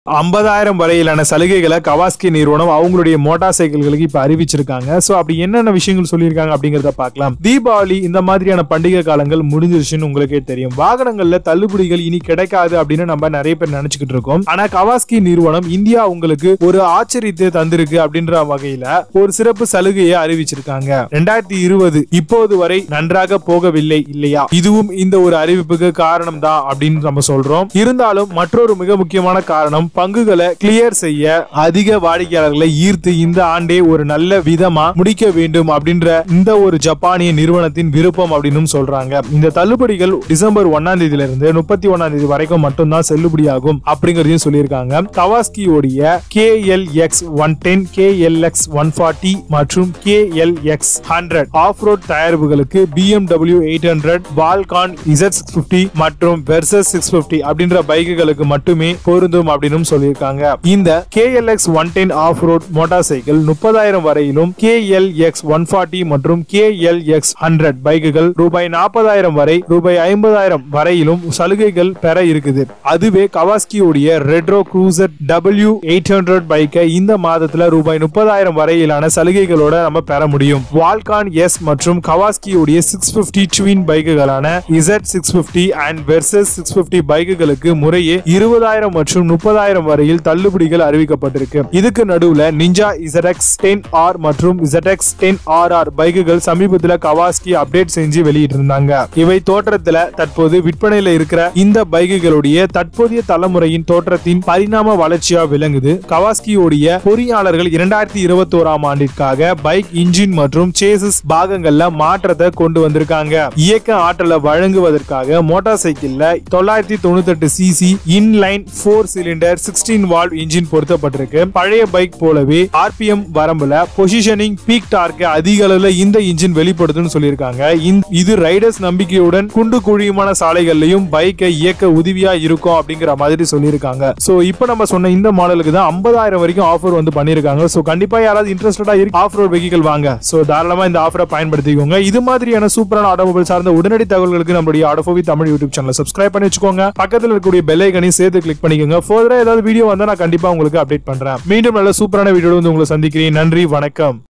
ஐம்பதாயிரம் வரையிலான சலுகைகளை கவாஸ்கி நிறுவனம் அவங்களுடைய மோட்டார் சைக்கிள்களுக்கு இப்ப அறிவிச்சிருக்காங்க சோ அப்படி என்னென்ன விஷயங்கள் சொல்லியிருக்காங்க அப்படிங்கறத பார்க்கலாம் தீபாவளி இந்த மாதிரியான பண்டிகை காலங்கள் முடிஞ்சிருச்சுன்னு உங்களுக்கே தெரியும் வாகனங்கள்ல தள்ளுபடிகள் இனி கிடைக்காது அப்படின்னு நம்ம நிறைய பேர் நினைச்சுக்கிட்டு இருக்கோம் ஆனா கவாஸ்கி நிறுவனம் இந்தியா உங்களுக்கு ஒரு ஆச்சரியத்தை தந்திருக்கு அப்படின்ற வகையில ஒரு சிறப்பு சலுகையை அறிவிச்சிருக்காங்க ரெண்டாயிரத்தி இருபது இப்போது வரை நன்றாக போகவில்லை இல்லையா இதுவும் இந்த ஒரு அறிவிப்புக்கு காரணம் தான் அப்படின்னு நம்ம சொல்றோம் இருந்தாலும் மற்றொரு மிக முக்கியமான காரணம் பங்குகளை கிளியர் செய்ய அதிக வாடிக்கையாளர்களை ஈர்த்து இந்த ஆண்டே ஒரு நல்ல விதமா முடிக்க வேண்டும் அப்படின்ற இந்த ஒரு ஜப்பானிய நிறுவனத்தின் விருப்பம் அப்படின்னு சொல்றாங்க இந்த தள்ளுபடிகள் டிசம்பர் ஒன்னாம் தேதியில இருந்து முப்பத்தி ஒன்னாம் தேதி வரைக்கும் மட்டும்தான் செல்லுபடியாகும் அப்படிங்கறதையும் சொல்லியிருக்காங்க கவாஸ்கியோடைய K L X one ten K L X one forty மற்றும் K L X hundred off road தயாரிப்புகளுக்கு BMW eight hundred Vulcan Z six fifty மற்றும் வெர்சஸ் சிக்ஸ் பிப்டி அப்படின்ற பைக்குகளுக்கு மட்டுமே பொருந்தும் அப்படின்னு சொல்லியிருக்காங்க இந்த KLX one ten off road motorcycle முப்பதாயிரம் வரையிலும் KLX ஒன் ஃபார்ட்டி மற்றும் KLX ஹண்ட்ரட் பைக்குகள் ரூபாய் நாற்பதாயிரம் வரை ரூபாய் ஐம்பதாயிரம் வரையிலும் சலுகைகள் பெற இருக்குது அதுவே கவாஸ்கியோடைய retro cruiser W eight hundred பைக்கை இந்த மாதத்துல ரூபாய் முப்பதாயிரம் வரையிலான சலுகைகளோட நம்ம பெற முடியும் வால்கான் எஸ் மற்றும் கவாஸ்கியோடைய சிக்ஸ் பிப்டி ட்வின் பைக்குகளான Z six fifty and Versys six fifty பைக்குகளுக்கு முறையே இருபதாயிரம் மற்றும் முப்பதாயிரம் வரையில் தள்ளுபடிகள் அறிவிக்கப்பட்டிருக்கு இதுக்கு நடுவுல நிஞ்சா இசட்எக்ஸ் டென் ஆர் மற்றும் இசட்எக்ஸ் டென் ஆர் ஆர் பைக்குகள் சமீபத்துல கவாஸ்கி அப்டேட் செஞ்சு வெளியிட்டு இருந்தாங்க இவை தோற்றத்துல தற்போது விற்பனையில இருக்கிற இந்த பைக்குகளுடைய தற்போதைய தலைமுறையின் தோற்றத்தின் பரிணாம வளர்ச்சியா விளங்குது கவாஸ்கியோடைய பொறியாளர்கள் இரண்டாயிரத்தி இருபத்தி ஓராம் ஆண்டிற்காக பைக் இன்ஜின் மற்றும் சேசஸ் பாகங்கள்ல மாற்றத்தை கொண்டு வந்திருக்காங்க இயக்க ஆற்றலை வழங்குவதற்காக மோட்டார் சைக்கிள்ல தொள்ளாயிரத்தி தொண்ணூத்தி எட்டு CC inline four cylinder sixteen valve engine பொருத்தப்பட்டிருக்கு பழைய பைக் போலவே ஆர்பிஎம் வரம்புல பொசிஷனிங் பீக் டார்க் அதிக அளவுல இந்த இன்ஜின் வெளிப்படுத்தும்னு சொல்லியிருக்காங்க இந்த- இது ரைடர்ஸ் நம்பிக்கையுடன் குண்டு குழியுமான சாலைகள்லயும் பைக்கை இயக்க உதவியா இருக்கும் அப்படிங்கிற மாதிரி சொல்லியிருக்காங்க சோ இப்போ நம்ம சொன்ன இந்த மாடலுக்கு தான் ஐம்பதாயிரம் வரைக்கும் ஆஃபர் வந்து பண்ணிருக்காங்க சோ கண்டிப்பா யாராவது இன்ட்ரெஸ்டடா இருக்கு ஆஃப் ரோட் வெஹிக்கல் வாங்க சோ தாராளமா இந்த ஆஃபரை பயன்படுத்திக்கோங்க இது மாதிரியான சூப்பரான ஆட்டோமொபைல் சார்ந்த உடனடி தகவல்களுக்கு நம்மளுடைய ஆட்டோபோவி தமிழ் யூடியூப் சேனலை சப்ஸ்கிரைப் பண்ணி வச்சுக்கோங்க பக்கத்துல இருக்கக்கூடிய பெல் ஐக்கனையும் சேர்த்து கிளிக் பண்ணிக்கோங்க ஃபர்தரா ஏதாவது வீடியோ வந்தா நான் கண்டிப்பா உங்களுக்கு அப்டேட் பண்றேன் மீண்டும் நல்ல சூப்பரான வீடியோ வந்து உங்களை சந்திக்கிறேன் நன்றி வணக்கம்